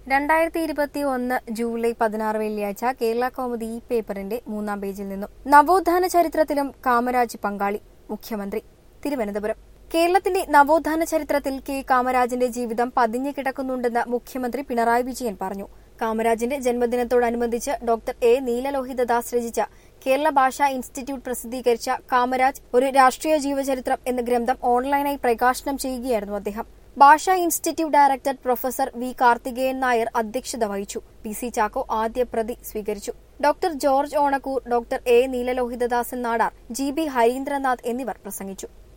രണ്ടായിരത്തി ഇരുപത്തി ഒന്ന് ജൂലൈ പതിനാറ് വെള്ളിയാഴ്ച കേരള കൗമുദി ഈ പേപ്പറിന്റെ മൂന്നാം പേജിൽ നിന്നും നവോത്ഥാന ചരിത്രത്തിലും കാമരാജ് പങ്കാളി മുഖ്യമന്ത്രി തിരുവനന്തപുരം കേരളത്തിന്റെ നവോത്ഥാന ചരിത്രത്തിൽ കെ കാമരാജിന്റെ ജീവിതം പതിഞ്ഞു കിടക്കുന്നുണ്ടെന്ന് മുഖ്യമന്ത്രി പിണറായി വിജയൻ പറഞ്ഞു കാമരാജിന്റെ ജന്മദിനത്തോടനുബന്ധിച്ച് ഡോക്ടർ എ നീലലോഹിതദാസ് രചിച്ച കേരള ഭാഷാ ഇൻസ്റ്റിറ്റ്യൂട്ട് പ്രസിദ്ധീകരിച്ച കാമരാജ് ഒരു രാഷ്ട്രീയ ജീവചരിത്രം എന്ന ഗ്രന്ഥം ഓൺലൈനായി പ്രകാശനം ചെയ്യുകയായിരുന്നു അദ്ദേഹം ഭാഷാ institute director professor V Karthikeyan Nair അധ്യക്ഷത വഹിച്ചു പി സി ചാക്കോ ആദ്യ പ്രതി സ്വീകരിച്ചു doctor George Onakkoor doctor A Neelalohithadasan Nadar G B Harindranath എന്നിവർ പ്രസംഗിച്ചു